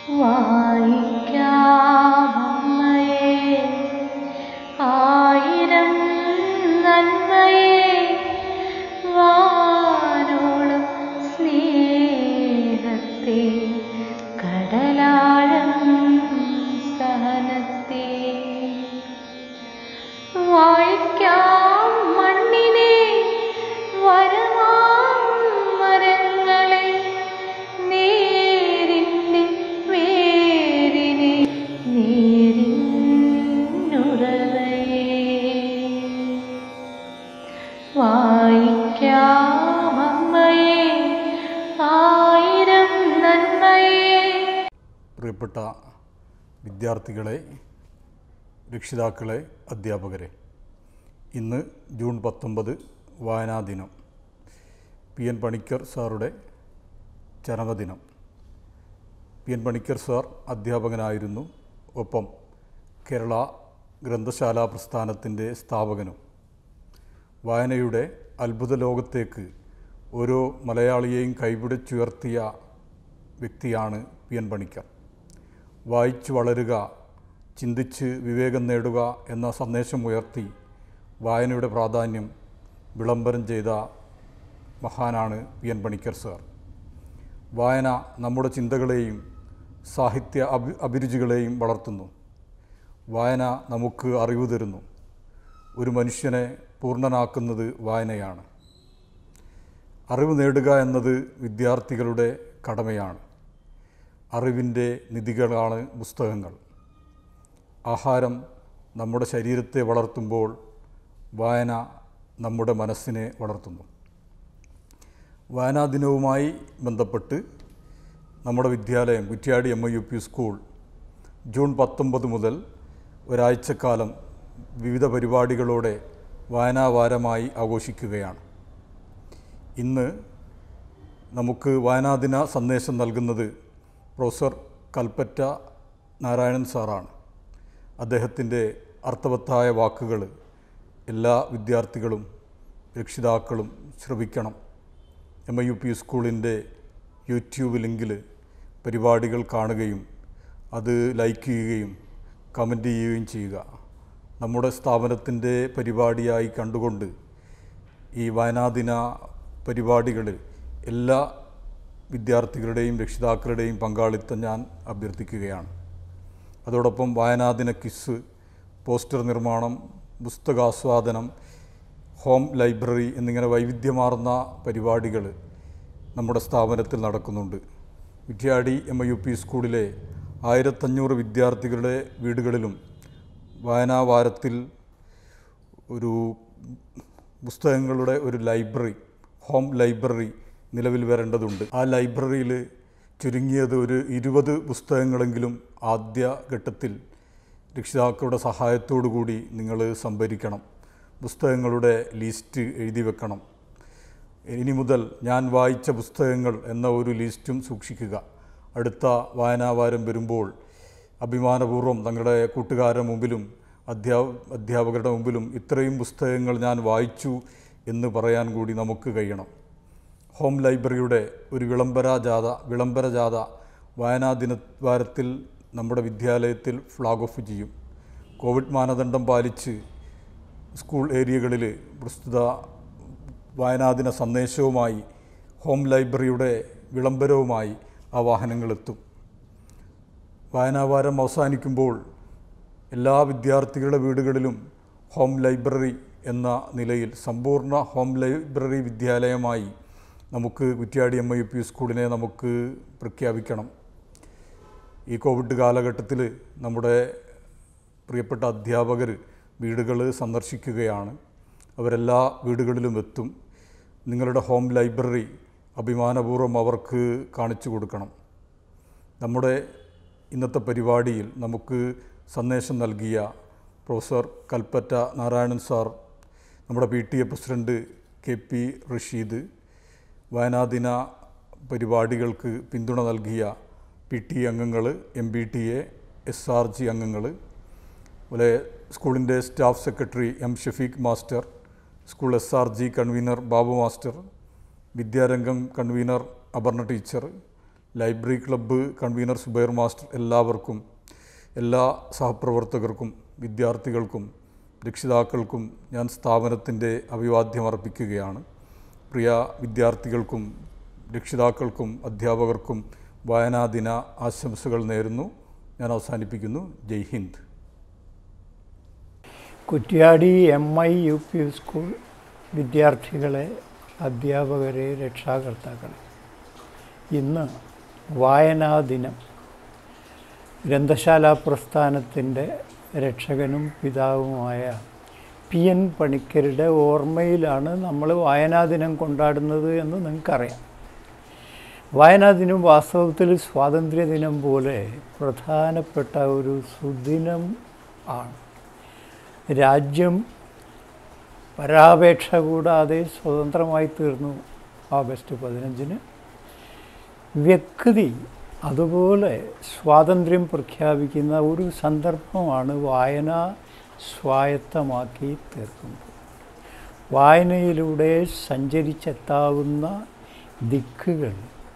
വായിക്കാമമ്മയെ ആയിരം നന്മയെ വാനോളം സ്നേഹത്തെ കടലാഴം സഹനത്തെ വായിക്കാം മണ്ണിനെ വരമാം മരങ്ങളെ നേരിൻ്റെ വേരിനെ നേരിന്നുറവയെ വായിക്കാം അമ്മയെ ആയിരം നന്മയെ പ്രിയപ്പെട്ട വിദ്യാർത്ഥികളെ രക്ഷിതാക്കളെ അധ്യാപകരെ ഇന്ന് ജൂൺ പത്തൊമ്പത് വായനാ ദിനം പി എൻ പണിക്കർ സാറുടെ ചരമദിനം പി എൻ പണിക്കർ സാർ അധ്യാപകനായിരുന്നു ഒപ്പം കേരള ഗ്രന്ഥശാല പ്രസ്ഥാനത്തിൻ്റെ സ്ഥാപകനും വായനയുടെ അത്ഭുത ലോകത്തേക്ക് ഓരോ മലയാളിയെയും കൈപിടിച്ചുയർത്തിയ വ്യക്തിയാണ് പി എൻ പണിക്കർ വായിച്ചു വളരുക ചിന്തിച്ച് വിവേകം നേടുക എന്ന സന്ദേശം ഉയർത്തി വായനയുടെ പ്രാധാന്യം വിളംബരം ചെയ്ത മഹാനാണ് പി എൻ പണിക്കർ സാർ വായന നമ്മുടെ ചിന്തകളെയും സാഹിത്യ അഭി അഭിരുചികളെയും വളർത്തുന്നു വായന നമുക്ക് അറിവ് തരുന്നു ഒരു മനുഷ്യനെ പൂർണ്ണനാക്കുന്നത് വായനയാണ് അറിവ് നേടുക എന്നത് വിദ്യാർത്ഥികളുടെ കടമയാണ് അറിവിൻ്റെ നിധികളാണ് പുസ്തകങ്ങൾ ആഹാരം നമ്മുടെ ശരീരത്തെ വളർത്തുമ്പോൾ വായന നമ്മുടെ മനസ്സിനെ വളർത്തുന്നു വായനാ ദിനവുമായി ബന്ധപ്പെട്ട് നമ്മുടെ വിദ്യാലയം Kuttiady M I U P school June പത്തൊമ്പത് മുതൽ ഒരാഴ്ചക്കാലം വിവിധ പരിപാടികളോടെ വായനാവാരമായി ആഘോഷിക്കുകയാണ് ഇന്ന് നമുക്ക് വായനാദിന സന്ദേശം നൽകുന്നത് പ്രൊഫസർ കൽപ്പറ്റ നാരായണൻ സാറാണ് അദ്ദേഹത്തിൻ്റെ അർത്ഥവത്തായ വാക്കുകൾ എല്ലാ വിദ്യാർത്ഥികളും രക്ഷിതാക്കളും ശ്രവിക്കണം എം ഐ യു പി സ്കൂളിൻ്റെ യൂട്യൂബ് ലിങ്കിൽ പരിപാടികൾ കാണുകയും അത് ലൈക്ക് ചെയ്യുകയും കമൻറ്റ് ചെയ്യുകയും ചെയ്യുക നമ്മുടെ സ്ഥാപനത്തിൻ്റെ പരിപാടിയായി കണ്ടുകൊണ്ട് ഈ വായനാദിന പരിപാടികളിൽ എല്ലാ വിദ്യാർത്ഥികളുടെയും രക്ഷിതാക്കളുടെയും പങ്കാളിത്തം ഞാൻ അഭ്യർത്ഥിക്കുകയാണ് അതോടൊപ്പം വായനാദിന കിസ് പോസ്റ്റർ നിർമ്മാണം പുസ്തകാസ്വാദനം ഹോം ലൈബ്രറി എന്നിങ്ങനെ വൈവിധ്യമാർന്ന പരിപാടികൾ നമ്മുടെ സ്ഥാപനത്തിൽ നടക്കുന്നുണ്ട് വിദ്യാടി എം ഐ യു പി സ്കൂളിലെ ആയിരത്തഞ്ഞൂറ് വിദ്യാർത്ഥികളുടെ വീടുകളിലും വായനാവാരത്തിൽ ഒരു പുസ്തകങ്ങളുടെ ഒരു ലൈബ്രറി ഹോം ലൈബ്രറി നിലവിൽ വരേണ്ടതുണ്ട് ആ ലൈബ്രറിയിൽ ചുരുങ്ങിയത് ഒരു ഇരുപത് പുസ്തകങ്ങളെങ്കിലും ആദ്യ ഘട്ടത്തിൽ രക്ഷിതാക്കളുടെ സഹായത്തോടു കൂടി നിങ്ങൾ സംഭരിക്കണം പുസ്തകങ്ങളുടെ ലിസ്റ്റ് എഴുതി വെക്കണം ഇനി മുതൽ ഞാൻ വായിച്ച പുസ്തകങ്ങൾ എന്ന ഒരു ലിസ്റ്റും സൂക്ഷിക്കുക അടുത്ത വായനാവാരം വരുമ്പോൾ അഭിമാനപൂർവ്വം തങ്ങളുടെ കൂട്ടുകാരുടെ മുമ്പിലും അധ്യാ അധ്യാപകരുടെ മുമ്പിലും ഇത്രയും പുസ്തകങ്ങൾ ഞാൻ വായിച്ചു എന്ന് പറയാൻ കൂടി നമുക്ക് കഴിയണം ഹോം ലൈബ്രറിയുടെ ഒരു വിളംബര ജാഥ വിളംബര ജാഥ വായനാ ദിനവാരത്തിൽ നമ്മുടെ വിദ്യാലയത്തിൽ ഫ്ലാഗ് ഓഫ് ചെയ്യും കോവിഡ് മാനദണ്ഡം പാലിച്ച് സ്കൂൾ ഏരിയകളിൽ പ്രസ്തുത വായനാദിന സന്ദേശവുമായി ഹോം ലൈബ്രറിയുടെ വിളംബരവുമായി ആ വാഹനങ്ങളെത്തും വായനാവാരം അവസാനിക്കുമ്പോൾ എല്ലാ വിദ്യാർത്ഥികളുടെ വീടുകളിലും ഹോം ലൈബ്രറി എന്ന നിലയിൽ സമ്പൂർണ്ണ ഹോം ലൈബ്രറി വിദ്യാലയമായി നമുക്ക് Kuttiady M I U P സ്കൂളിനെ നമുക്ക് പ്രഖ്യാപിക്കണം ഈ കോവിഡ് കാലഘട്ടത്തിൽ നമ്മുടെ പ്രിയപ്പെട്ട അധ്യാപകർ വീടുകൾ സന്ദർശിക്കുകയാണ് അവരെല്ലാ വീടുകളിലും എത്തും നിങ്ങളുടെ ഹോം ലൈബ്രറി അഭിമാനപൂർവ്വം അവർക്ക് കാണിച്ചു കൊടുക്കണം നമ്മുടെ ഇന്നത്തെ പരിപാടിയിൽ നമുക്ക് സന്ദേശം നൽകിയ പ്രൊഫസർ കൽപ്പറ്റ നാരായണൻ സാർ നമ്മുടെ P T A president K P Rasheed വയനാദിന പരിപാടികൾക്ക് പിന്തുണ നൽകിയ പി ടി അംഗങ്ങൾ M P T A S R G അംഗങ്ങൾ അതുപോലെ സ്കൂളിൻ്റെ staff secretary M Shafeeq master school S R G convener Babu master Vidyarangam convener Aparna teacher library club convener Subair master എല്ലാവർക്കും എല്ലാ സഹപ്രവർത്തകർക്കും വിദ്യാർത്ഥികൾക്കും രക്ഷിതാക്കൾക്കും ഞാൻ സ്ഥാപനത്തിൻ്റെ അഭിവാദ്യം അർപ്പിക്കുകയാണ് പ്രിയ വിദ്യാർത്ഥികൾക്കും രക്ഷിതാക്കൾക്കും അധ്യാപകർക്കും വായനാദിന ആശംസകൾ നേരുന്നു ഞാൻ അവസാനിപ്പിക്കുന്നു ജയ് ഹിന്ദ് Kuttiady M I U P school വിദ്യാർത്ഥികളെ അധ്യാപകരെ രക്ഷാകർത്താക്കളെ ഇന്ന് വായനാ ദിനം ഗ്രന്ഥശാല പ്രസ്ഥാനത്തിൻ്റെ രക്ഷകനും പിതാവുമായ പി എൻ പണിക്കരുടെ ഓർമ്മയിലാണ് നമ്മൾ വായനാ ദിനം കൊണ്ടാടുന്നത് എന്ന് നിങ്ങൾക്കറിയാം വായനാ ദിനം വാസ്തവത്തിൽ സ്വാതന്ത്ര്യദിനം പോലെ പ്രധാനപ്പെട്ട ഒരു സുദിനം ആണ് രാജ്യം പരാപേക്ഷ കൂടാതെ സ്വതന്ത്രമായി തീർന്നു ഓഗസ്റ്റ് പതിനഞ്ചിന് വ്യക്തി അതുപോലെ സ്വാതന്ത്ര്യം പ്രഖ്യാപിക്കുന്ന ഒരു സന്ദർഭമാണ് വായന സ്വായത്തമാക്കി തീർക്കുന്നത് വായനയിലൂടെ സഞ്ചരിച്ചെത്താവുന്ന ദിക്കുകൾ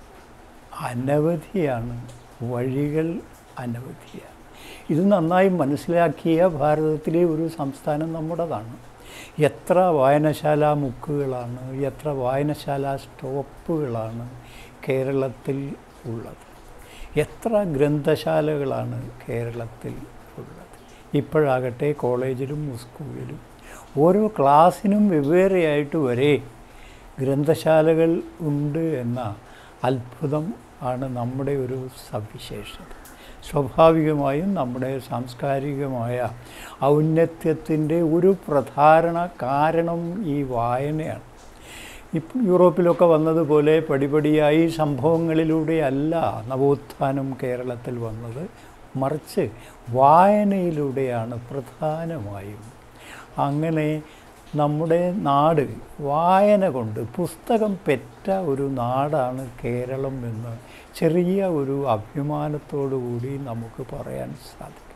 അനവധിയാണ് വഴികൾ അനവധിയാണ് ഇത് നന്നായി മനസ്സിലാക്കിയ ഭാരതത്തിലെ ഒരു സംസ്ഥാനം നമ്മുടേതാണ് എത്ര വായനശാല മുക്കുകളാണ് എത്ര വായനശാല സ്റ്റോപ്പുകളാണ് കേരളത്തിൽ ഉള്ളത് എത്ര ഗ്രന്ഥശാലകളാണ് കേരളത്തിൽ ഉള്ളത് ഇപ്പോഴാകട്ടെ കോളേജിലും സ്കൂളിലും ഓരോ ക്ലാസ്സിനും വെവ്വേറെയായിട്ട് വരെ ഗ്രന്ഥശാലകൾ ഉണ്ട് എന്ന അത്ഭുതം ആണ് നമ്മുടെ ഒരു സവിശേഷത സ്വാഭാവികമായും നമ്മുടെ സാംസ്കാരികമായ ഔന്നത്യത്തിൻ്റെ ഒരു പ്രധാന കാരണം ഈ വായനയാണ് ഇപ്പം യൂറോപ്പിലൊക്കെ വന്നതുപോലെ പടിപടിയായി സംഭവങ്ങളിലൂടെയല്ല നവോത്ഥാനം കേരളത്തിൽ വന്നത് മറിച്ച് വായനയിലൂടെയാണ് പ്രധാനമായും അങ്ങനെ നമ്മുടെ നാട് വായന കൊണ്ട് പുസ്തകം പെറ്റ ഒരു നാടാണ് കേരളം എന്ന് ചെറിയ ഒരു അഭിമാനത്തോടു കൂടി നമുക്ക് പറയാൻ സാധിക്കും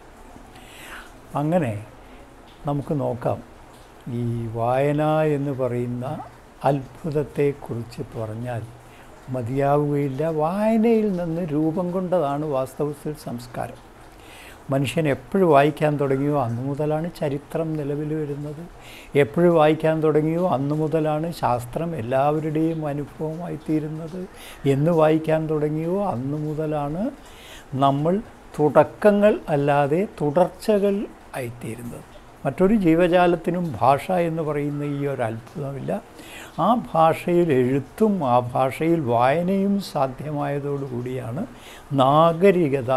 അങ്ങനെ നമുക്ക് നോക്കാം ഈ വായന എന്ന് പറയുന്ന അത്ഭുതത്തെക്കുറിച്ച് പറഞ്ഞാൽ മതിയാവുകയില്ല വായനയിൽ നിന്ന് രൂപം കൊണ്ടതാണ് വാസ്തവത്തിൽ സംസ്കാരം മനുഷ്യൻ എപ്പോഴും വായിക്കാൻ തുടങ്ങിയോ അന്നു മുതലാണ് ചരിത്രം നിലവിൽ വരുന്നത് എപ്പോഴും വായിക്കാൻ തുടങ്ങിയോ അന്നു മുതലാണ് ശാസ്ത്രം എല്ലാവരുടെയും അനുഭവമായി തീരുന്നത് എന്ന് വായിക്കാൻ തുടങ്ങിയോ അന്നു മുതലാണ് നമ്മൾ തുടക്കങ്ങൾ അല്ലാതെ തുടർച്ചകൾ ആയിത്തീരുന്നത് മറ്റൊരു ജീവജാലത്തിനും ഭാഷ എന്ന് പറയുന്ന ഈ ഒരു അത്ഭുതമില്ല ആ ഭാഷയിൽ എഴുത്തും ആ ഭാഷയിൽ വായനയും സാധ്യമായതോടുകൂടിയാണ് നാഗരികത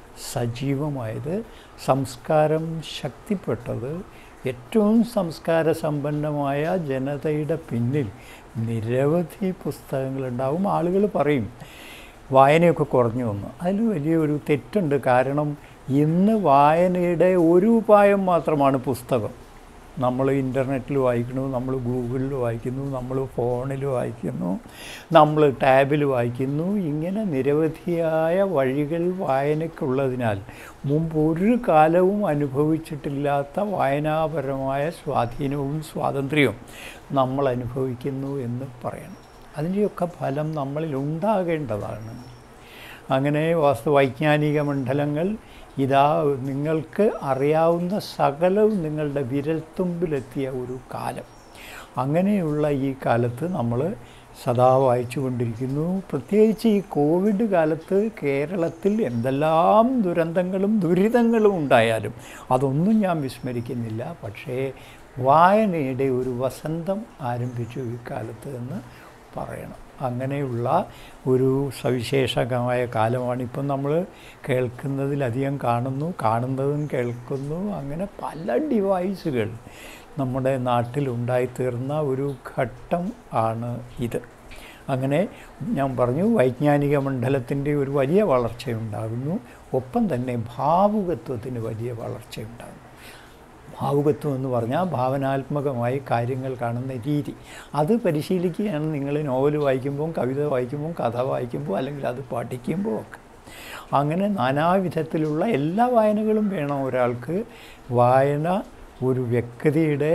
സജീവമായത് സംസ്കാരം ശക്തിപ്പെട്ടത് ഏറ്റവും സംസ്കാര സമ്പന്നമായ ജനതയുടെ പിന്നിൽ നിരവധി പുസ്തകങ്ങളുണ്ടാവും ആളുകൾ പറയും വായനയൊക്കെ കുറഞ്ഞു വന്നു അതിൽ വലിയൊരു തെറ്റുണ്ട് കാരണം ഇന്ന് വായനയുടെ ഒരു ഉപായം മാത്രമാണ് പുസ്തകം നമ്മൾ ഇൻ്റർനെറ്റിൽ വായിക്കുന്നു നമ്മൾ ഗൂഗിളിൽ വായിക്കുന്നു നമ്മൾ ഫോണിൽ വായിക്കുന്നു നമ്മൾ ടാബിൽ വായിക്കുന്നു ഇങ്ങനെ നിരവധിയായ വഴികൾ വായനയ്ക്കുള്ളതിനാൽ മുമ്പ് ഒരു കാലവും അനുഭവിച്ചിട്ടില്ലാത്ത വായനാപരമായ സ്വാധീനവും സ്വാതന്ത്ര്യവും നമ്മൾ അനുഭവിക്കുന്നു എന്ന് പറയണം അതിൻ്റെയൊക്കെ ഫലം നമ്മളിൽ ഉണ്ടാകേണ്ടതാണ് അങ്ങനെ വാസ്തു വൈജ്ഞാനിക മണ്ഡലങ്ങൾ ഇതാ നിങ്ങൾക്ക് അറിയാവുന്ന സകലവും നിങ്ങളുടെ വിരൽത്തുമ്പിലെത്തിയ ഒരു കാലം അങ്ങനെയുള്ള ഈ കാലത്ത് നമ്മൾ സദാ വായിച്ചു കൊണ്ടിരിക്കുന്നു പ്രത്യേകിച്ച് ഈ കോവിഡ് കാലത്ത് കേരളത്തിൽ എന്തെല്ലാം ദുരന്തങ്ങളും ദുരിതങ്ങളും ഉണ്ടായാലും അതൊന്നും ഞാൻ വിസ്മരിക്കുന്നില്ല പക്ഷേ വായനയുടെ ഒരു വസന്തം ആരംഭിച്ചു ഈ കാലത്ത് എന്ന് പറയണം അങ്ങനെയുള്ള ഒരു സവിശേഷമായ കാലമാണ് ഇപ്പം നമ്മൾ കേൾക്കുന്നതിലധികം കാണുന്നു കാണുന്നതും കേൾക്കുന്നു അങ്ങനെ പല ഡിവൈസുകൾ നമ്മുടെ നാട്ടിൽ ഉണ്ടായിത്തീർന്ന ഒരു ഘട്ടം ആണ് ഇത് അങ്ങനെ ഞാൻ പറഞ്ഞു വൈജ്ഞാനിക മണ്ഡലത്തിൻ്റെ ഒരു വലിയ വളർച്ചയുണ്ടാകുന്നു ഒപ്പം തന്നെ ഭാവുകത്വത്തിന് വലിയ വളർച്ചയുണ്ടാകുന്നു ഭാവുകത്വം എന്ന് പറഞ്ഞാൽ ഭാവനാത്മകമായി കാര്യങ്ങൾ കാണുന്ന രീതി അത് പരിശീലിക്കുകയാണ് നിങ്ങൾ നോവൽ വായിക്കുമ്പോൾ കവിത വായിക്കുമ്പോൾ കഥ വായിക്കുമ്പോൾ അല്ലെങ്കിൽ അത് പഠിക്കുമ്പോൾ ഒക്കെ അങ്ങനെ നാനാവിധത്തിലുള്ള എല്ലാ വായനകളും വേണം ഒരാൾക്ക് വായന ഒരു വ്യക്തിയുടെ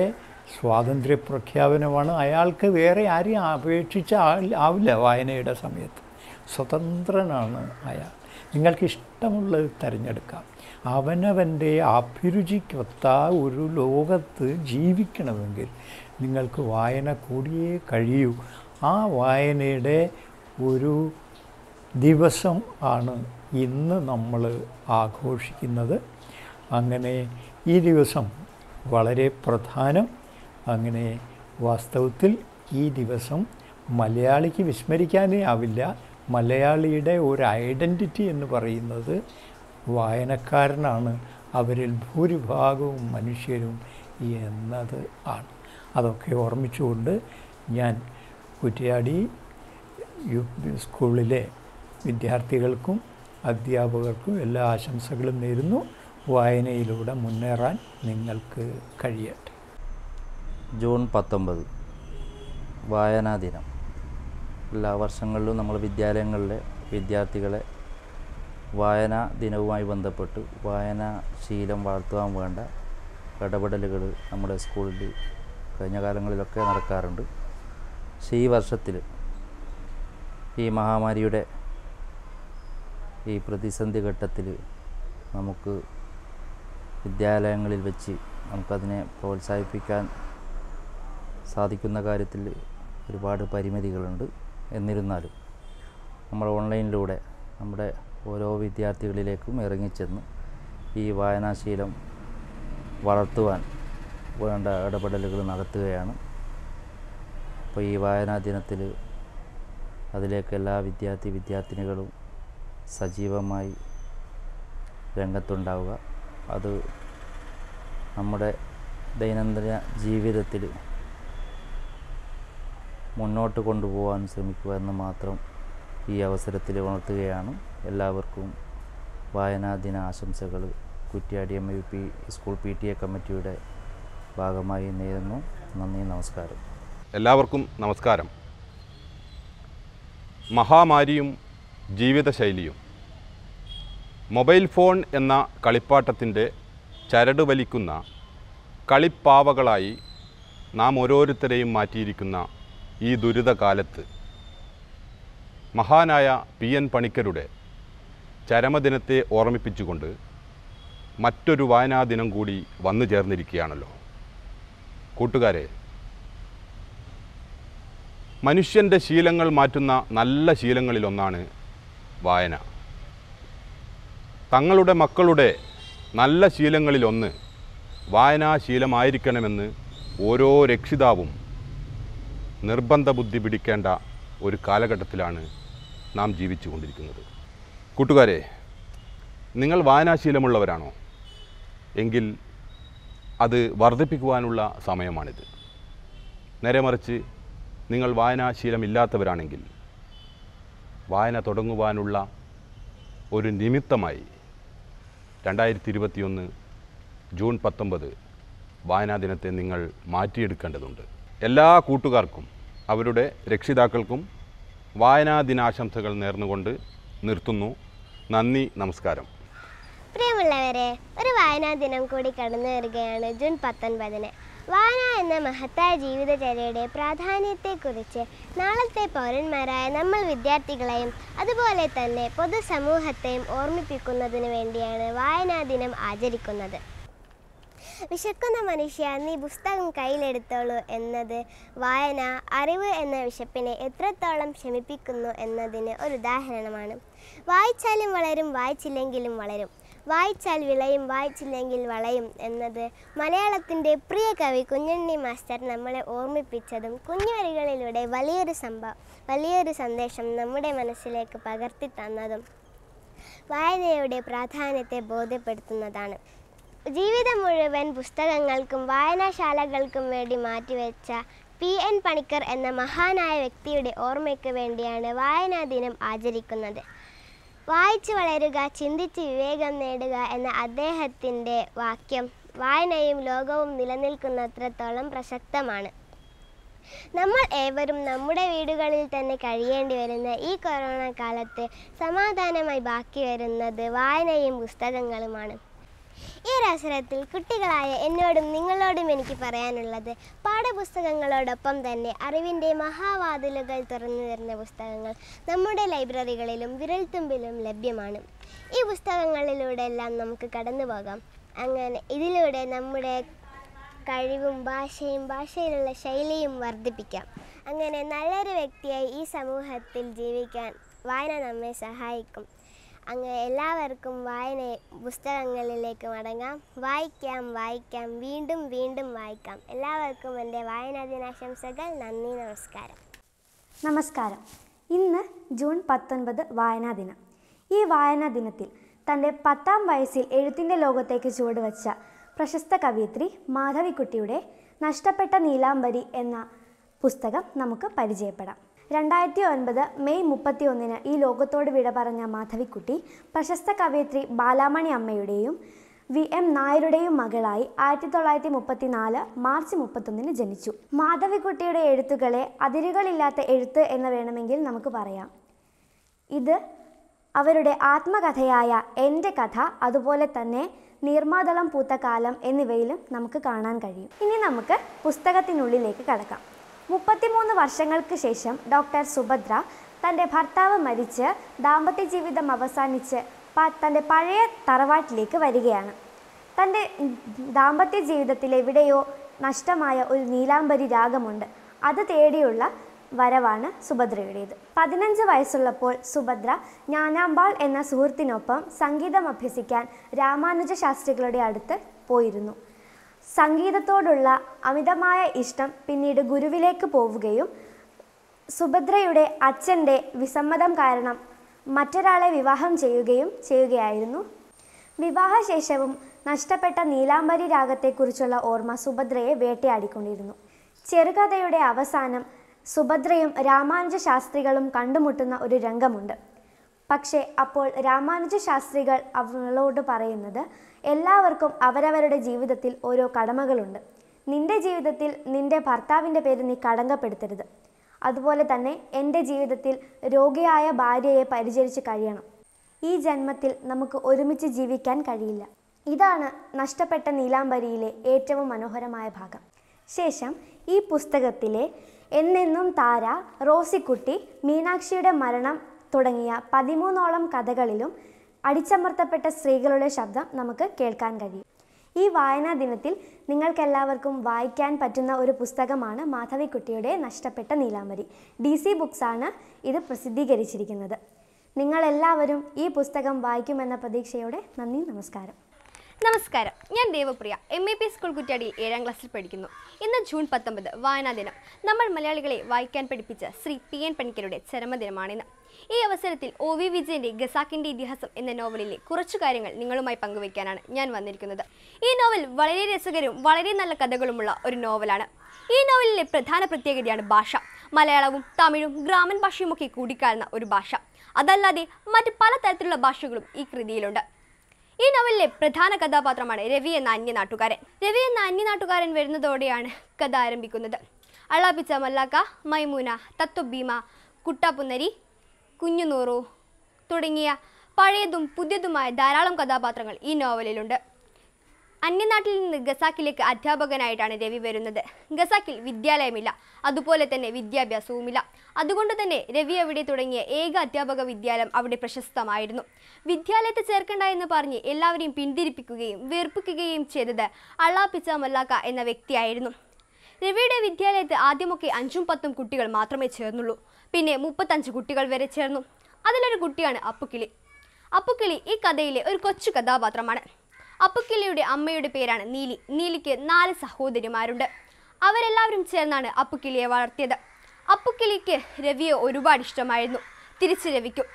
സ്വാതന്ത്ര്യ പ്രഖ്യാപനമാണ് അയാൾക്ക് വേറെ ആരെയും അപേക്ഷിച്ച ആവില്ല വായനയുടെ സമയത്ത് സ്വതന്ത്രനാണ് അയാൾ നിങ്ങൾക്ക് ഇഷ്ടമുള്ളത് തിരഞ്ഞെടുക്കാം അവനവൻ്റെ അഭിരുചിക്കൊത്ത ഒരു ലോകത്ത് ജീവിക്കണമെങ്കിൽ നിങ്ങൾക്ക് വായന കൂടിയേ കഴിയൂ ആ വായനയുടെ ഒരു ദിവസം ആണ് ഇന്ന് നമ്മൾ ആഘോഷിക്കുന്നത് അങ്ങനെ ഈ ദിവസം വളരെ പ്രധാനം അങ്ങനെ വാസ്തവത്തിൽ ഈ ദിവസം മലയാളിക്ക് വിസ്മരിക്കാനേ ആവില്ല മലയാളിയുടെ ഒരു ഐഡൻറ്റിറ്റി എന്ന് പറയുന്നത് വായനക്കാരനാണ് അവരിൽ ഭൂരിഭാഗവും മനുഷ്യരും എന്നത് ആണ് അതൊക്കെ ഓർമ്മിച്ചുകൊണ്ട് ഞാൻ കുറ്റിയാടി യു പി സ്കൂളിലെ വിദ്യാർത്ഥികൾക്കും അധ്യാപകർക്കും എല്ലാ ആശംസകളും നേരുന്നു വായനയിലൂടെ മുന്നേറാൻ നിങ്ങൾക്ക് കഴിയട്ടെ ജൂൺ പത്തൊമ്പത് വായനാ ദിനം എല്ലാ വർഷങ്ങളിലും നമ്മൾ വിദ്യാലയങ്ങളിലെ വിദ്യാർത്ഥികളെ വായനാ ദിനവുമായി ബന്ധപ്പെട്ട് വായനാ ശീലം വളർത്തുവാൻ വേണ്ട ഇടപെടലുകൾ നമ്മുടെ സ്കൂളിൽ കഴിഞ്ഞ കാലങ്ങളിലൊക്കെ നടക്കാറുണ്ട് പക്ഷേ ഈ വർഷത്തിൽ ഈ മഹാമാരിയുടെ ഈ പ്രതിസന്ധി ഘട്ടത്തിൽ നമുക്ക് വിദ്യാലയങ്ങളിൽ വെച്ച് നമുക്കതിനെ പ്രോത്സാഹിപ്പിക്കാൻ സാധിക്കുന്ന കാര്യത്തിൽ ഒരുപാട് പരിമിതികളുണ്ട് എന്നിരുന്നാലും നമ്മൾ ഓൺലൈനിലൂടെ നമ്മുടെ ഓരോ വിദ്യാർത്ഥികളിലേക്കും ഇറങ്ങിച്ചെന്ന് ഈ വായനാശീലം വളർത്തുവാൻ വേണ്ട ഇടപെടലുകൾ നടത്തുകയാണ് അപ്പോൾ ഈ വായനാ ദിനത്തിൽ അതിലേക്ക് എല്ലാ വിദ്യാർത്ഥി വിദ്യാർത്ഥിനികളും സജീവമായി രംഗത്തുണ്ടാവുക അത് നമ്മുടെ ദൈനംദിന ജീവിതത്തിൽ മുന്നോട്ട് കൊണ്ടുപോകാൻ ശ്രമിക്കുക എന്ന് മാത്രം ഈ അവസരത്തിൽ ഉണർത്തുകയാണ് എല്ലാവർക്കും വായനാ ദിന ആശംസകൾ Kuttiady M U P school P T A കമ്മിറ്റിയുടെ ഭാഗമായി നേരുന്നു നന്ദി നമസ്കാരം എല്ലാവർക്കും നമസ്കാരം മഹാമാരിയും ജീവിതശൈലിയും മൊബൈൽ ഫോൺ എന്ന കളിപ്പാട്ടത്തിൻ്റെ ചരട് വലിക്കുന്ന കളിപ്പാവകളായി നാം ഓരോരുത്തരെയും മാറ്റിയിരിക്കുന്ന ഈ ദുരിതകാലത്ത് മഹാനായ പി എൻ പണിക്കരുടെ ചരമദിനത്തെ ഓർമ്മിപ്പിച്ചുകൊണ്ട് മറ്റൊരു വായനാ ദിനം കൂടി വന്നു ചേർന്നിരിക്കുകയാണല്ലോ കൂട്ടുകാരെ മനുഷ്യൻ്റെ ശീലങ്ങൾ മാറ്റുന്ന നല്ല ശീലങ്ങളിലൊന്നാണ് വായന തങ്ങളുടെ മക്കളുടെ നല്ല ശീലങ്ങളിലൊന്ന് വായനാശീലമായിരിക്കണമെന്ന് ഓരോ രക്ഷിതാവും നിർബന്ധ ബുദ്ധി പിടിക്കേണ്ട ഒരു കാലഘട്ടത്തിലാണ് നാം ജീവിച്ചു കൊണ്ടിരിക്കുന്നത് കൂട്ടുകാരെ നിങ്ങൾ വായനാശീലമുള്ളവരാണോ എങ്കിൽ അത് വർദ്ധിപ്പിക്കുവാനുള്ള സമയമാണിത് നേരെ മറിച്ച് നിങ്ങൾ വായനാശീലമില്ലാത്തവരാണെങ്കിൽ വായന തുടങ്ങുവാനുള്ള ഒരു നിമിത്തമായി രണ്ടായിരത്തി ഇരുപത്തിയൊന്ന് ജൂൺ പത്തൊമ്പത് വായനാ ദിനത്തെ നിങ്ങൾ മാറ്റിയെടുക്കേണ്ടതുണ്ട് എല്ലാ കൂട്ടുകാർക്കും അവരുടെ രക്ഷിതാക്കൾക്കും വായനാ ദിനാശംസകൾ നേർന്നുകൊണ്ട് നിർത്തുന്നു നന്ദി നമസ്കാരം പ്രിയമുള്ളവരെ ഒരു വായനാ ദിനം കൂടി കടന്നു വരികയാണ് ജൂൺ പത്തൊൻപതിന് വായന എന്ന മഹത്തായ ജീവിതചര്യയുടെ പ്രാധാന്യത്തെക്കുറിച്ച് നാളത്തെ പൗരന്മാരായ നമ്മൾ വിദ്യാർത്ഥികളെയും അതുപോലെ തന്നെ പൊതുസമൂഹത്തെയും ഓർമ്മിപ്പിക്കുന്നതിന് വേണ്ടിയാണ് വായനാ ദിനം ആചരിക്കുന്നത് വിശക്കുന്ന മനുഷ്യ നീ പുസ്തകം കയ്യിലെടുത്തോളൂ എന്നത് വായന അറിവ് എന്ന വിശപ്പിനെ എത്രത്തോളം ശമിപ്പിക്കുന്നു എന്നതിന് ഒരു ഉദാഹരണമാണ് വായിച്ചാലും വളരും വായിച്ചില്ലെങ്കിലും വളരും വായിച്ചാൽ വിളയും വായിച്ചില്ലെങ്കിൽ വളയും എന്നത് മലയാളത്തിൻ്റെ പ്രിയ കവി കുഞ്ഞുണ്ണി മാസ്റ്റർ നമ്മളെ ഓർമ്മിപ്പിച്ചതും കുഞ്ഞുവരികളിലൂടെ വലിയൊരു സംഭവ വലിയൊരു സന്ദേശം നമ്മുടെ മനസ്സിലേക്ക് പകർത്തി തന്നതും വായനയുടെ പ്രാധാന്യത്തെ ബോധ്യപ്പെടുത്തുന്നതാണ് ജീവിതം മുഴുവൻ പുസ്തകങ്ങൾക്കും വായനാശാലകൾക്കും വേണ്ടി മാറ്റിവെച്ച പി എൻ പണിക്കർ എന്ന മഹാനായ വ്യക്തിയുടെ ഓർമ്മയ്ക്ക് വേണ്ടിയാണ് വായനാ ദിനം ആചരിക്കുന്നത് വായിച്ചു വളരുക ചിന്തിച്ച് വിവേകം നേടുക എന്ന അദ്ദേഹത്തിൻ്റെ വാക്യം വായനയും ലോകവും നിലനിൽക്കുന്നത്രത്തോളം പ്രസക്തമാണ് നമ്മൾ ഏവരും നമ്മുടെ വീടുകളിൽ തന്നെ കഴിയേണ്ടി വരുന്ന ഈ കൊറോണ കാലത്ത് സമാധാനമായി ബാക്കി വരുന്നത് വായനയും പുസ്തകങ്ങളുമാണ് ഈ ഒരു അവസരത്തിൽ കുട്ടികളായ എന്നോടും നിങ്ങളോടും എനിക്ക് പറയാനുള്ളത് പാഠപുസ്തകങ്ങളോടൊപ്പം തന്നെ അറിവിൻ്റെ മഹാവാതിലുകൾ തുറന്നു തരുന്ന പുസ്തകങ്ങൾ നമ്മുടെ ലൈബ്രറികളിലും വിരൽത്തുമ്പിലും ലഭ്യമാണ് ഈ പുസ്തകങ്ങളിലൂടെ എല്ലാം നമുക്ക് കടന്നു പോകാം അങ്ങനെ ഇതിലൂടെ നമ്മുടെ കഴിവും ഭാഷയും ഭാഷയിലുള്ള ശൈലിയും വർദ്ധിപ്പിക്കാം അങ്ങനെ നല്ലൊരു വ്യക്തിയായി ഈ സമൂഹത്തിൽ ജീവിക്കാൻ വായന നമ്മെ സഹായിക്കും അങ്ങനെ എല്ലാവർക്കും വായന പുസ്തകങ്ങളിലേക്ക് മടങ്ങാം വായിക്കാം വായിക്കാം വീണ്ടും വീണ്ടും വായിക്കാം എല്ലാവർക്കും എൻ്റെ വായനാ ദിനാശംസകൾ നന്ദി നമസ്കാരം നമസ്കാരം ഇന്ന് ജൂൺ പത്തൊൻപത് വായനാ ദിനം ഈ വായനാ ദിനത്തിൽ തൻ്റെ പത്താം വയസ്സിൽ എഴുത്തിൻ്റെ ലോകത്തേക്ക് ചുവടുവച്ച പ്രശസ്ത കവയിത്രി മാധവിക്കുട്ടിയുടെ നഷ്ടപ്പെട്ട നീലാംബരി എന്ന പുസ്തകം നമുക്ക് പരിചയപ്പെടാം രണ്ടായിരത്തി ഒൻപത് മെയ് മുപ്പത്തി ഒന്നിന് ഈ ലോകത്തോട് വിട പറഞ്ഞ മാധവിക്കുട്ടി പ്രശസ്ത കവയിത്രി ബാലാമണി അമ്മയുടെയും വി എം നായരുടെയും മകളായി ആയിരത്തി തൊള്ളായിരത്തി മുപ്പത്തി നാല് മാർച്ച് മുപ്പത്തൊന്നിന് ജനിച്ചു മാധവിക്കുട്ടിയുടെ എഴുത്തുകളെ അതിരുകളില്ലാത്ത എഴുത്ത് എന്ന് വേണമെങ്കിൽ നമുക്ക് പറയാം ഇത് അവരുടെ ആത്മകഥയായ എൻ്റെ കഥ അതുപോലെ തന്നെ നീർമാതളം പൂത്ത കാലം എന്നിവയിലും നമുക്ക് കാണാൻ കഴിയും ഇനി നമുക്ക് പുസ്തകത്തിനുള്ളിലേക്ക് കടക്കാം മുപ്പത്തിമൂന്ന് വർഷങ്ങൾക്ക് ശേഷം ഡോക്ടർ സുഭദ്ര തൻ്റെ ഭർത്താവ് മരിച്ച് ദാമ്പത്യ ജീവിതം അവസാനിച്ച് പ- തൻ്റെ പഴയ തറവാട്ടിലേക്ക് വരികയാണ് തൻ്റെ ദാമ്പത്യ ജീവിതത്തിൽ എവിടെയോ നഷ്ടമായ ഒരു നീലാംബരി രാഗമുണ്ട് അത് തേടിയുള്ള വരവാണ് സുഭദ്രയുടേത് പതിനഞ്ച് വയസ്സുള്ളപ്പോൾ സുഭദ്ര ജ്ഞാനാമ്പാൾ എന്ന സുഹൃത്തിനൊപ്പം സംഗീതം അഭ്യസിക്കാൻ രാമാനുജ ശാസ്ത്രികളുടെ അടുത്ത് പോയിരുന്നു സംഗീതത്തോടുള്ള അമിതമായ ഇഷ്ടം പിന്നീട് ഗുരുവിലേക്ക് പോവുകയും സുഭദ്രയുടെ അച്ഛൻ്റെ വിസമ്മതം കാരണം മറ്റൊരാളെ വിവാഹം ചെയ്യുകയും ചെയ്യുകയായിരുന്നു വിവാഹശേഷവും നഷ്ടപ്പെട്ട നീലാംബരി രാഗത്തെക്കുറിച്ചുള്ള ഓർമ്മ സുഭദ്രയെ വേട്ടയാടിക്കൊണ്ടിരുന്നു ചെറുകഥയുടെ അവസാനം സുഭദ്രയും രാമാനുജ ശാസ്ത്രികളും കണ്ടുമുട്ടുന്ന ഒരു രംഗമുണ്ട് പക്ഷേ അപ്പോൾ രാമാനുജ ശാസ്ത്രികൾ അവളോട് പറയുന്നത് എല്ലാവർക്കും അവരവരുടെ ജീവിതത്തിൽ ഓരോ കടമകളുണ്ട് നിന്റെ ജീവിതത്തിൽ നിന്റെ ഭർത്താവിൻ്റെ പേര് നീ കളങ്കപ്പെടുത്തരുത് അതുപോലെ തന്നെ എൻ്റെ ജീവിതത്തിൽ രോഗിയായ ഭാര്യയെ പരിചരിച്ച് കഴിയണം ഈ ജന്മത്തിൽ നമുക്ക് ഒരുമിച്ച് ജീവിക്കാൻ കഴിയില്ല ഇതാണ് നഷ്ടപ്പെട്ട നീലാംബരിയിലെ ഏറ്റവും മനോഹരമായ ഭാഗം ശേഷം ഈ പുസ്തകത്തിലെ എന്നെന്നും താര റോസിക്കുട്ടി മീനാക്ഷിയുടെ മരണം തുടങ്ങിയ പതിമൂന്നോളം കഥകളിലും അടിച്ചമർത്തപ്പെട്ട സ്ത്രീകളുടെ ശബ്ദം നമുക്ക് കേൾക്കാൻ കഴിയും ഈ വായനാ ദിനത്തിൽ നിങ്ങൾക്കെല്ലാവർക്കും വായിക്കാൻ പറ്റുന്ന ഒരു പുസ്തകമാണ് മാധവിക്കുട്ടിയുടെ നഷ്ടപ്പെട്ട നീലാംബരി ഡി സി ബുക്സാണ് ഇത് പ്രസിദ്ധീകരിച്ചിരിക്കുന്നത് നിങ്ങളെല്ലാവരും ഈ പുസ്തകം വായിക്കുമെന്ന പ്രതീക്ഷയോടെ നന്ദി നമസ്കാരം നമസ്കാരം ഞാൻ Devapriya M A P school കുറ്റാടിയിൽ ഏഴാം ക്ലാസ്സിൽ പഠിക്കുന്നു ഇന്ന് ജൂൺ പത്തൊമ്പത് വായനാ ദിനം നമ്മൾ മലയാളികളെ വായിക്കാൻ പഠിപ്പിച്ച ശ്രീ പി എൻ പണിക്കരുടെ ചരമദിനമാണിന്ന് ഈ അവസരത്തിൽ ഒ വി വിജയന്റെ ഗസാക്കിന്റെ ഇതിഹാസം എന്ന നോവലിലെ കുറച്ചു കാര്യങ്ങൾ നിങ്ങളുമായി പങ്കുവയ്ക്കാനാണ് ഞാൻ വന്നിരിക്കുന്നത് ഈ നോവൽ വളരെ രസകരവും വളരെ നല്ല കഥകളുമുള്ള ഒരു നോവലാണ് ഈ നോവലിലെ പ്രധാന പ്രത്യേകതയാണ് ഭാഷ മലയാളവും തമിഴും ഗ്രാമൻ ഭാഷയുമൊക്കെ കൂടിക്കാളുന്ന ഒരു ഭാഷ അതല്ലാതെ മറ്റ് പലതരത്തിലുള്ള ഭാഷകളും ഈ കൃതിയിലുണ്ട് ഈ നോവലിലെ പ്രധാന കഥാപാത്രമാണ് രവി എന്ന അന്യനാട്ടുകാരൻ രവി എന്ന അന്യനാട്ടുകാരൻ വരുന്നതോടെയാണ് കഥ ആരംഭിക്കുന്നത് അള്ളാപ്പിച്ച മല്ലാക്ക മൈമൂന തത്വഭീമ കുട്ടാപ്പുന്നരി കുഞ്ഞുനൂറു തുടങ്ങിയ പഴയതും പുതിയതുമായ ധാരാളം കഥാപാത്രങ്ങൾ ഈ നോവലിലുണ്ട് അന്യനാട്ടിൽ നിന്ന് ഗസാക്കിലേക്ക് അധ്യാപകനായിട്ടാണ് രവി വരുന്നത് ഗസാക്കിൽ വിദ്യാലയമില്ല അതുപോലെ തന്നെ വിദ്യാഭ്യാസവുമില്ല അതുകൊണ്ട് തന്നെ രവി അവിടെ തുടങ്ങിയ ഏക അധ്യാപക വിദ്യാലയം അവിടെ പ്രശസ്തമായിരുന്നു വിദ്യാലയത്തെ ചേർക്കണ്ട എന്ന് പറഞ്ഞ് എല്ലാവരെയും പിന്തിരിപ്പിക്കുകയും വെറുപ്പിക്കുകയും ചെയ്തത് അള്ളാപ്പിച്ച മല്ലാക്ക എന്ന വ്യക്തിയായിരുന്നു രവിയുടെ വിദ്യാലയത്ത് ആദ്യമൊക്കെ അഞ്ചും പത്തും കുട്ടികൾ മാത്രമേ ചേർന്നുള്ളൂ പിന്നെ മുപ്പത്തഞ്ച് കുട്ടികൾ വരെ ചേർന്നു അതിലൊരു കുട്ടിയാണ് അപ്പുക്കിളി അപ്പുക്കിളി ഈ കഥയിലെ ഒരു കൊച്ചു കഥാപാത്രമാണ് അപ്പുക്കിളിയുടെ അമ്മയുടെ പേരാണ് നീലി നീലിക്ക് നാല് സഹോദരിമാരുണ്ട് അവരെല്ലാവരും ചേർന്നാണ് അപ്പുക്കിളിയെ വളർത്തിയത് അപ്പുക്കിളിക്ക് രവിയെ ഒരുപാട് ഇഷ്ടമായിരുന്നു തിരിച്ച് രവിക്കും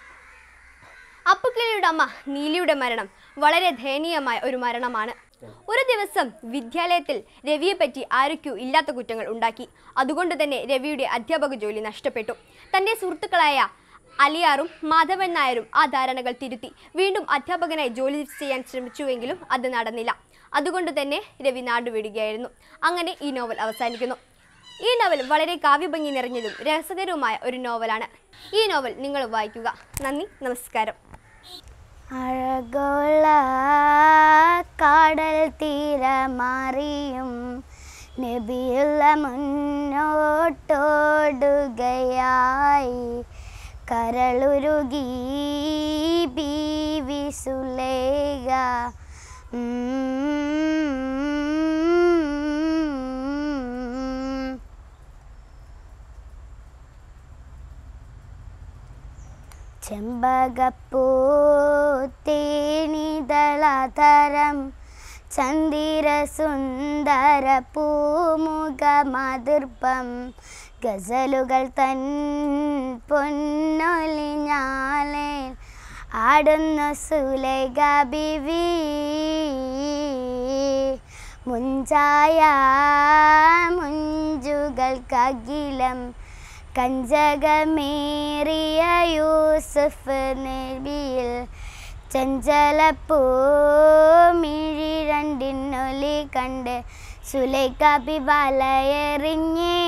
അപ്പുക്കിളിയുടെ അമ്മ നീലിയുടെ മരണം വളരെ ദയനീയമായ ഒരു മരണമാണ് ഒരു ദിവസം വിദ്യാലയത്തിൽ രവിയെ പറ്റി ആരൊക്കെയോ ഇല്ലാത്ത കുറ്റങ്ങൾ ഉണ്ടാക്കി അതുകൊണ്ട് തന്നെ രവിയുടെ അധ്യാപക ജോലി നഷ്ടപ്പെട്ടു തൻ്റെ സുഹൃത്തുക്കളായ അലിയാറും മാധവൻ നായരും ആ ധാരണകൾ തിരുത്തി വീണ്ടും അധ്യാപകനായി ജോലി ചെയ്യാൻ ശ്രമിച്ചുവെങ്കിലും അത് നടന്നില്ല അതുകൊണ്ട് തന്നെ രവി നാടുവിടുകയായിരുന്നു അങ്ങനെ ഈ നോവൽ അവസാനിക്കുന്നു ഈ നോവൽ വളരെ കാവ്യഭംഗി നിറഞ്ഞതും രസകരവുമായ ഒരു നോവലാണ് ഈ നോവൽ നിങ്ങൾ വായിക്കുക നന്ദി നമസ്കാരം അഴകുള്ള മറിയും നബിയുള്ള മുന്നോട്ടോടുകയായി കരളുരുകി ബീവി സുലേഖ ഉം. ചെമ്പകപ്പൂ തേനിതളതരം ചന്ദിര സുന്ദര പൂമുഖ മതിർപ്പം ഗസലുകൾ തൻ പൊന്നൊലിഞ്ഞാലേ ആടുന്നു സുലേഖ ബിവി മുഞ്ചായ മുഞ്ചുകൾക്കകിലം കഞ്ചകമേറിയ യൂസുഫ് നബിയിൽ ചഞ്ചലപ്പൂമിഴി രണ്ടിനൊലി കണ്ട് സുലൈക്കാപ്പി വലയെറിഞ്ഞേ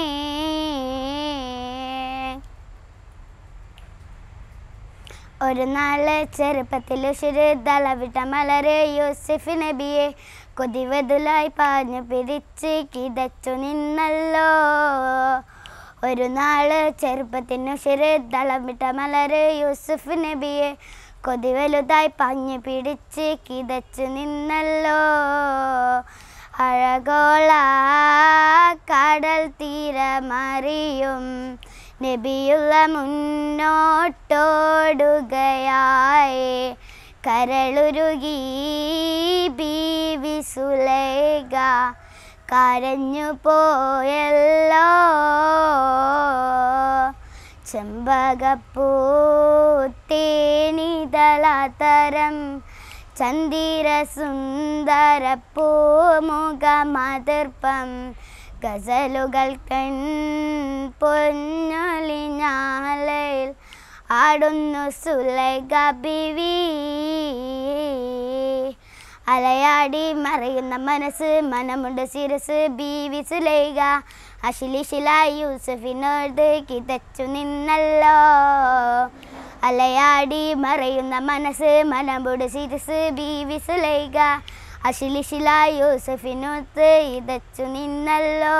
ഒരു നാള് ചെറുപ്പത്തിൽ ശുരുതളവിട്ട മലരെ യൂസഫ് നബിയെ കൊതിവതുലായി പാഞ്ഞു പിടിച്ച് കിതച്ചു നിന്നല്ലോ ഒരു നാള് ചെറുപ്പത്തിനു ശിരതളവിട്ട മലര് യൂസുഫ് നബിയെ കൊതിവലുതായി പാഞ്ഞു പിടിച്ച് കിതച്ചു നിന്നല്ലോ അഴകോള കടൽ തീരമറിയും നബിയുള്ള മുന്നോട്ടോടുകയായി കരളുരുകി ബീവി സുലേഖ കരഞ്ഞു പോയല്ലോ ചെമ്പകപ്പൂ തേനിതളതരം ചന്ദിര സുന്ദര പൂമുഖ മതിർപ്പം ഗസലുകൾ കൺ പൊന്നൊലിഞ്ഞാലയിൽ ആടുന്നു സുലൈഖ ബിവി അലയാടി മറയുന്ന മനസ്സ് മനമുണ്ട് ശിരസ് ബീവി സുലൈഖ അശിലിശില യൂസഫിനോട് കിതച്ചു നിന്നല്ലോ അലയാടി മറയുന്ന മനസ്സ് മനമുണ്ട് ശിരസ് ബീവി സുലൈഖ അശിലിശില യൂസഫിനോത്ത് ഇതച്ചു നിന്നല്ലോ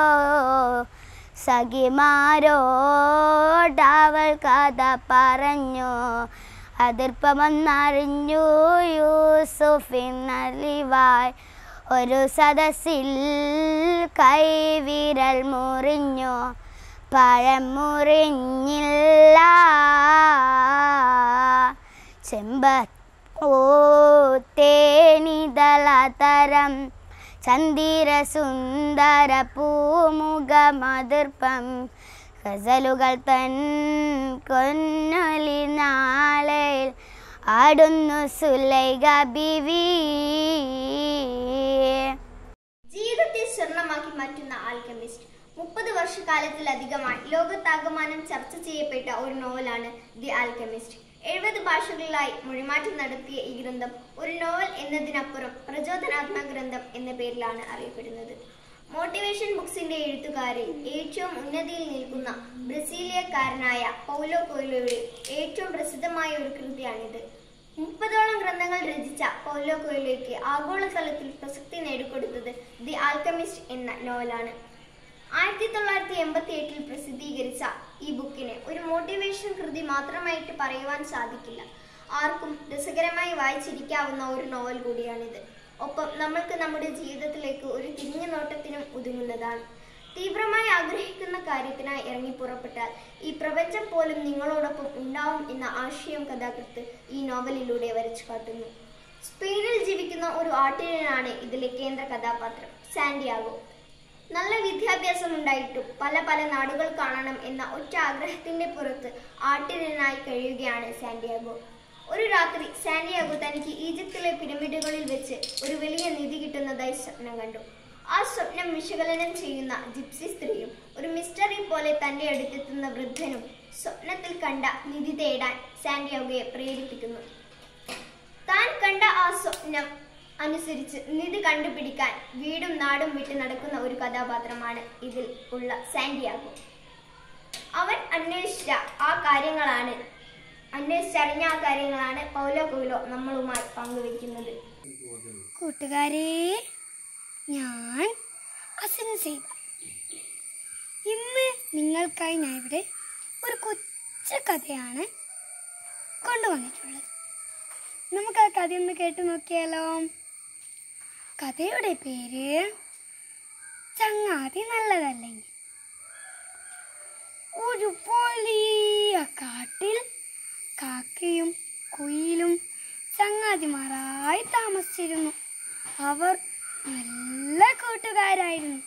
സഖിമാരോടവൾ കഥ പറഞ്ഞു അതിർപ്പമെന്നറിഞ്ഞു യൂസുഫിന്നലിവായ് ഒരു സദസ്സിൽ കൈവിരൽ മുറിഞ്ഞു പഴം മുറിഞ്ഞില്ല ചെമ്പ ഓ തേനിതളതരം ചന്ദിര സുന്ദര പൂമുഖ മതിർപ്പം ഗസലുകൾ തൻ കൊന്നൊലി നാളയിൽ ആടുന്നു സുലൈഖ ബിവി ജീവിതത്തെ സ്വർണമാക്കി മാറ്റുന്ന ആൽക്കമിസ്റ്റ് മുപ്പത് വർഷക്കാലത്തിലധികമായി ലോകത്താകമാനം ചർച്ച ചെയ്യപ്പെട്ട ഒരു നോവലാണ് ദി ആൽക്കമിസ്റ്റ് എഴുപത് ഭാഷകളിലായി മൊഴിമാറ്റം നടത്തിയ ഈ ഗ്രന്ഥം ഒരു നോവൽ എന്നതിനപ്പുറം പ്രചോദനാത്മക ഗ്രന്ഥം എന്ന പേരിലാണ് അറിയപ്പെടുന്നത് മോട്ടിവേഷൻ ബുക്സിന്റെ എഴുത്തുകാരിൽ ഏറ്റവും ഉന്നതിയിൽ നിൽക്കുന്ന ബ്രസീലിയക്കാരനായ പൗലോ കൊയ്ലോയുടെ ഏറ്റവും പ്രസിദ്ധമായ ഒരു കൃതിയാണിത് മുപ്പതോളം ഗ്രന്ഥങ്ങൾ രചിച്ച പൗലോ കൊയ്ലോയ്ക്ക് ആഗോളതലത്തിൽ പ്രസക്തി നേടിക്കൊടുത്തത് ദി ആൽക്കമിസ്റ്റ് എന്ന നോവലാണ് ആയിരത്തി തൊള്ളായിരത്തി എൺപത്തി എട്ടിൽ പ്രസിദ്ധീകരിച്ച ഈ ബുക്കിനെ ഒരു മോട്ടിവേഷൻ കൃതി മാത്രമായിട്ട് പറയുവാൻ സാധിക്കില്ല ആർക്കും രസകരമായി വായിച്ചിരിക്കാവുന്ന ഒരു നോവൽ കൂടിയാണിത് ഒപ്പം നമ്മൾക്ക് നമ്മുടെ ജീവിതത്തിലേക്ക് ഒരു തിരിഞ്ഞു നോട്ടത്തിനും ഒതുങ്ങുന്നതാണ് തീവ്രമായി ആഗ്രഹിക്കുന്ന കാര്യത്തിനായി ഇറങ്ങി പുറപ്പെട്ടാൽ ഈ പ്രപഞ്ചം പോലും നിങ്ങളോടൊപ്പം ഉണ്ടാവും എന്ന ആശയം കഥാകൃത്ത് ഈ നോവലിലൂടെ വരച്ചു കാട്ടുന്നു സ്പെയിനിൽ ജീവിക്കുന്ന ഒരു ആട്ടിടനാണ് ഇതിലെ കേന്ദ്ര കഥാപാത്രം സാന്റിയാഗോ നല്ല വിദ്യാഭ്യാസം ഉണ്ടായിട്ടും പല പല നാടുകൾ കാണണം എന്ന ഒറ്റ ആഗ്രഹത്തിന്റെ പുറത്ത് ആട്ടിടനായി കഴിയുകയാണ് സാന്റിയാഗോ ഒരു രാത്രി സാന്റിയാഗോ തനിക്ക് ഈജിപ്തിലെ പിരമിഡുകളിൽ വെച്ച് ഒരു വലിയ നിധി കിട്ടുന്നതായി സ്വപ്നം കണ്ടു ആ സ്വപ്നം വിശകലനം ചെയ്യുന്ന ജിപ്സി സ്ത്രീയും ഒരു മിസ്റ്ററി പോലെ തന്റെ അടുത്തെത്തുന്ന വൃദ്ധനും സ്വപ്നത്തിൽ കണ്ട നിധി തേടാൻ സാന്റിയാഗോയെ പ്രേരിപ്പിക്കുന്നു താൻ കണ്ട ആ സ്വപ്നം അനുസരിച്ച് നിധി കണ്ടുപിടിക്കാൻ വീടും നാടും വിട്ട് നടക്കുന്ന ഒരു കഥാപാത്രമാണ് ഇതിൽ ഉള്ള സാന്റിയാഗോ അവൻ അന്വേഷിച്ച ആ കാര്യങ്ങളാണ് അന്വേഷിച്ചറിഞ്ഞ ആ കാര്യങ്ങളാണ് പൗലോ കൊയിലോ നമ്മളുമായി പങ്കുവെക്കുന്നത് കൂട്ടുകാരെ ഞാൻ അസിൻ സേബ ഇന്ന് നിങ്ങൾക്കായി ഞാൻ ഇവിടെ ഒരു കൊച്ചു കഥയാണ് കൊണ്ടുവന്നിട്ടുള്ളത് നമുക്ക് ആ കഥ ഒന്ന് കേട്ടു നോക്കിയാലോ കഥയുടെ പേര് ചങ്ങാതി നല്ലതല്ലെങ്കിൽ ഒരു വലിയ കാട്ടിൽ കാക്കയും കുയിലും ചങ്ങാതിമാരായി താമസിച്ചിരുന്നു അവർ നല്ല കൂട്ടുകാരായിരുന്നു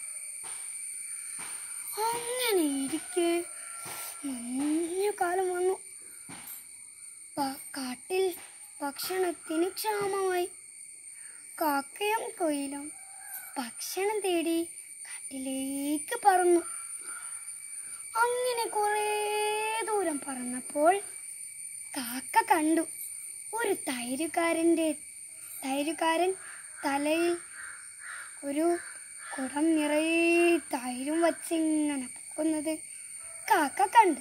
അങ്ങനെ ഇരിക്കെ കാലം വന്നു പ- കാട്ടിൽ ഭക്ഷണത്തിന് ക്ഷാമമായി കാക്കയും കുയിലും ഭക്ഷണം തേടി കാട്ടിലേക്ക് പറന്നു അങ്ങനെ കുറേ ദൂരം പറന്നപ്പോൾ കാക്ക കണ്ടു ഒരു തൈരുകാരൻ്റെ തൈരുകാരൻ തലയിൽ ഒരു കുടം നിറയെ തൈരും വച്ചിങ്ങനെ പോകുന്നത് കാക്ക കണ്ടു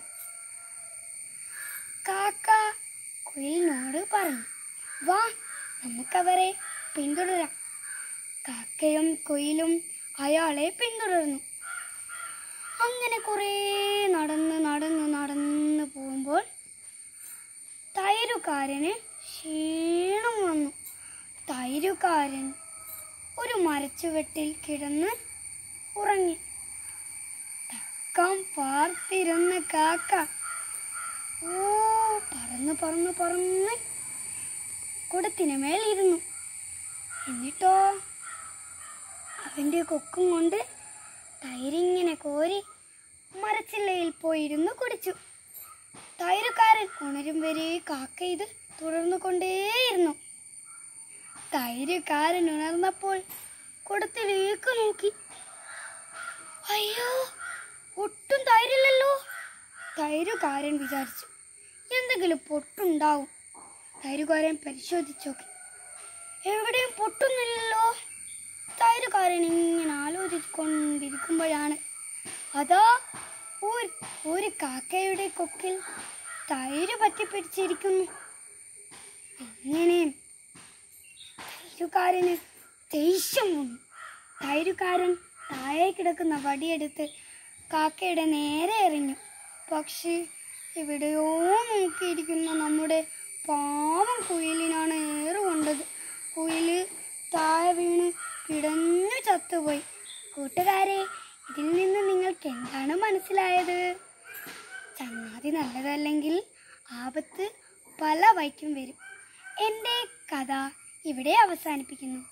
കാക്ക കുയിലിനോട് പറഞ്ഞു വാ നമുക്കവരെ പിന്തുടരാം കാക്കയും കുയിലും അയാളെ പിന്തുടർന്നു അങ്ങനെ കുറേ നടന്ന് നടന്ന് നടന്ന് പോകുമ്പോൾ തൈരുകാരന് ക്ഷീണം വന്നു തൈരുകാരൻ ഒരു മരച്ചുവെട്ടിൽ കിടന്ന് ഉറങ്ങി തക്കം പാർത്തിരുന്ന കാക്ക ഓ പറന്ന് പറന്ന് പറന്ന് കുടത്തിന് മേൽ ഇരുന്നു എന്നിട്ടോ അവൻ്റെ കൊക്കും കൊണ്ട് തൈരിങ്ങനെ കോരി മരച്ചില്ലയിൽ പോയിരുന്നു കുടിച്ചു തൈരുകാരൻ ഉണരും വരെ കാക്ക ഇത് തുടർന്നു കൊണ്ടേയിരുന്നു തൈരുകാരൻ ഉണർന്നപ്പോൾ കുടത്തിലേക്ക് നോക്കി അയ്യോ ഒട്ടും തൈരില്ലല്ലോ തൈരുകാരൻ വിചാരിച്ചു എന്തെങ്കിലും പൊട്ടുണ്ടാവും തൈരുകാരൻ പരിശോധിച്ചു നോക്കി എവിടെയും പൊട്ടുന്നില്ലല്ലോ തൈരുകാരൻ ഇങ്ങനെ ആലോചിച്ചുകൊണ്ടിരിക്കുമ്പോഴാണ് അതാ ഒരു ഒരു കാക്കയുടെ കൊക്കിൽ തൈര് പറ്റിപ്പിടിച്ചിരിക്കുന്നു അങ്ങനെ തൈരുകാരന് ദേഷ്യം വന്നു തൈരുകാരൻ താഴെ കിടക്കുന്ന വടിയെടുത്ത് കാക്കയുടെ നേരെ എറിഞ്ഞു പക്ഷേ എവിടെയോ നോക്കിയിരിക്കുന്ന നമ്മുടെ പാവം കുയിലിനാണ് ഏറ് കൊണ്ടത് കുയില് താഴെ വീണ് പിടഞ്ഞു ചത്തുപോയി കൂട്ടുകാരെ ഇതിൽ നിന്ന് നിങ്ങൾക്ക് എന്താണ് മനസ്സിലായത് ചങ്ങാതി നല്ലതല്ലെങ്കിൽ ആപത്ത് പല വൈക്കും വരും എൻ്റെ കഥ ഇവിടെ അവസാനിപ്പിക്കുന്നു